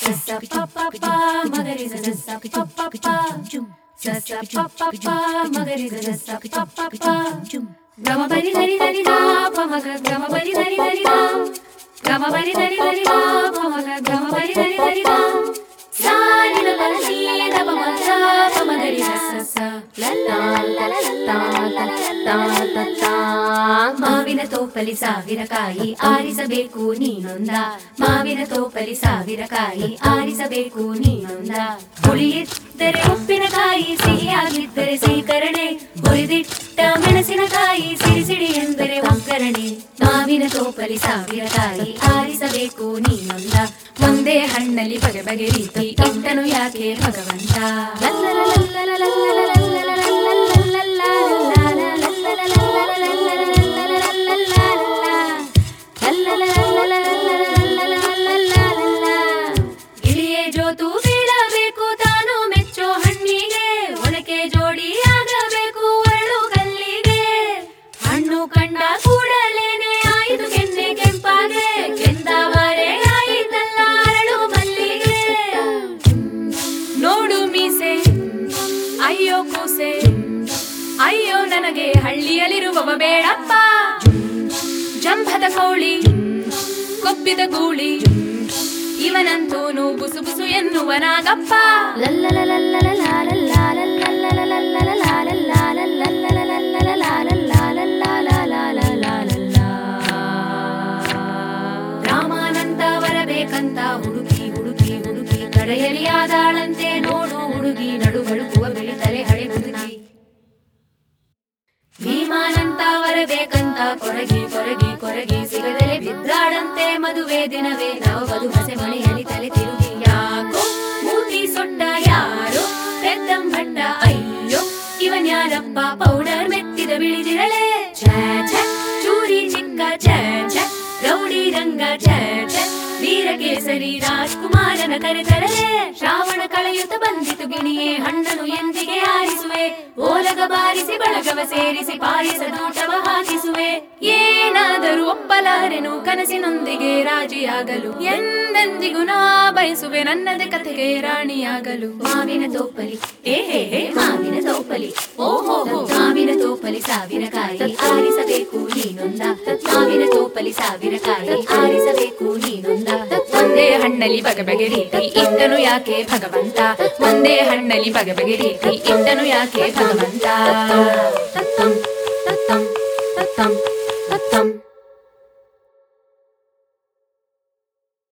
ಸಸ ಪಪ್ಪ ಮಗರಿ ಸಸ ಪಪ್ಪ ಸಸ ಪಪ್ಪ ಮಗರಿ ಸಸ ಪಪ್ಪ ಗಮ ಬರಿ ಧರಿ ಧರಿ ದಾ ಪಮಗ ಗಮ ಬರಿ ಧರಿ ಧರಿ ದಾ ಗಮ ಬರಿ ಧರಿ ಧರಿ ದಾ ಪಮಗ ಗಮ ಬರಿ ಧರಿ ಧರಿ ದಾ ಸಾರಿನ ಬರಲಿ ದಮ ಮಗ ಪಮಗರಿ ಸಸ ಲಲ್ಲಾ ಲಲಲಲ್ಲಾ ಲಲಲಲ್ಲಾ ಲಲ್ಲಾ. ಮಾವಿನ ತೋಪಲಿ ಸಾವಿರ ಕಾಯಿ ಆರಿಸಬೇಕು ನೀನೊಂದ ಮಾವಿನ ತೋಪಲಿ ಸಾವಿರ ಕಾಯಿ ಆರಿಸಬೇಕು ನೀನೊಂದ ಹುಳಿಯಿದ್ದರೆ ಉಪ್ಪಿನಕಾಯಿ ಸಿಹಿಯಾಗಿದ್ದರೆ ಸೀಕರಣೆ ಹುರಿದಿಟ್ಟ ಮೆಣಸಿನಕಾಯಿ ಸಿಡಿ ಸಿಡಿ ಎಂದರೆ ಒಗ್ಗರಣೆ ಮಾವಿನ ತೋಪಲಿ ಸಾವಿರ ಕಾಯಿ ಆರಿಸಬೇಕು ನೀನೊಂದ ಒಂದೇ ಹಣ್ಣಲ್ಲಿ ಬಗೆ ಬಗೆ ರೀತಿ ಇಟ್ಟನು ಯಾಕೆ ಭಗವಂತ ಗಿಳಿಯೇ ಜೋತು ಬೀಳಬೇಕು ತಾನು ಮೆಚ್ಚೋ ಹಣ್ಣಿಗೆ ಒಣಕೆ ಜೋಡಿ ಆಗಬೇಕು ಅರಳು ಕಲ್ಲಿಗೆ ಹಣ್ಣು ಕಂಡ ಕೂಡಲೇನೆ ಆಯಿತು ಕೆನ್ನೆ ಕೆಂಪಾಗೆ ಕೆಂದಾವರೆ ಆಯಿತಲ್ಲ ಅರಳು ಮಲ್ಲಿಗೆ ನೋಡು ಮೀಸೆ ಅಯ್ಯೋ ಕೂಸೆ ಅಯ್ಯೋ ನನಗೆ ಹಳ್ಳಿಯಲ್ಲಿರುವವ ಬೇಡಪ್ಪ ಜಂಭದ ಕೋಳಿ ಕೊಬ್ಬಿದ ಗೂಳಿ ಇವನಂತೂನು ಬುಸು ಬುಸು ಎನ್ನುವನಾಗಪ್ಪ ರಾಮಾನಂತ ಬರಬೇಕಂತ ಹುಡುಕಿ ಹುಡುಕಿ ಹುಡುಕಿ ಕಡೆಯಲಿ ಆದಾಳಂತೆ ನೋಡು ಹುಡುಗಿ ನಡು ಬಳುಕುವ ಬೆಳಿತಲೆ ಹಳೆ ಹುಡುಗಿ ಭೀಮಾನಂತ ಬರಬೇಕಂತ ಕೊರಗಿ ಕೊರಗಿ ಕೊರಗಿ ಸಿಗದಲೆ ಬಿದ್ದಾಡಂತೆ ಮದುವೆ ದಿನವೇ ನಾವು ಬದು ಹಸೆ ಮಳೆಯಲ್ಲಿ ತಲೆ ತಿರುಗಿ ಯಾಕೋ ಮೂತಿ ಸೊಟ್ಟ ಯಾರು ಪೆದ್ದಂಬಂಡ ಅಯ್ಯೋ ಇವನ್ಯಾರಪ್ಪ ಪೌಡರ್ ಮೆತ್ತಿದ ಬಿಳಿದಿರಳೆ ಛೇ ಛೇ ಚೂರಿ ಚಿಕ್ಕ ಛೇ ಛೇ ರೌಡಿ ರಂಗ ಛೇ ಛೇ ವೀರಕೇಸರಿ ರಾಜ್ಕುಮಾರನ ಕರೆತರಲೆ ಶ್ರಾವಣ ಕಳೆಯುತ್ತ ಬಂದಿತು ಗಿಣಿಯೇ ಹಣ್ಣನು ಎಂದಿಗೆ ಆರಿಸುವೆ ಓಲಗ ಬಾರಿಸಿ ಬಳಗವ ಸೇರಿಸಿ ಪಾಯಸ ದೂಟವ ಹಾಕಿಸುವೆ ಏನಾದರೂ ಒಪ್ಪಲಾರೆನು ಕನಸಿನೊಂದಿಗೆ ರಾಜಿಯಾಗಲು ಎಂದೆಂದಿಗೂ ನಾ ಬಯಸುವೆ ನನ್ನದೇ ಕಥೆಗೆ ರಾಣಿಯಾಗಲು ಮಾವಿನ ತೋಪಲಿ ಏ ಹೇ ಹೇ ಮಾವಿನ ತೋಪಲಿ ಓಹೋ ಹೋ ಮಾವಿನ ತೋಪಲಿ ಸಾವಿರ ಕಾಯಿ ಆರಿಸಬೇಕು ನೀನೊಂದ ಮಾವಿನ ತೋಪಲಿ ಸಾವಿರ ಕಾಯಿ ಆರಿಸಬೇಕು ನೀನೊಂದ ಒಂದೇ ಹಣ್ಣಲ್ಲಿ ಬಗೆ ಬಗೆ ರೀತಿ ಇಟ್ಟನು ಯಾಕೆ ಭಗವಂತ ಒಂದೇ ಹಣ್ಣಲ್ಲಿ ಬಗೆ ಬಗೆ ರೀತಿ ಇಟ್ಟನು ಯಾಕೆ ಭಗವಂತ ತತ್ತಂ ತತ್ತಂ ತತ್ತಂ ತತ್ತಂ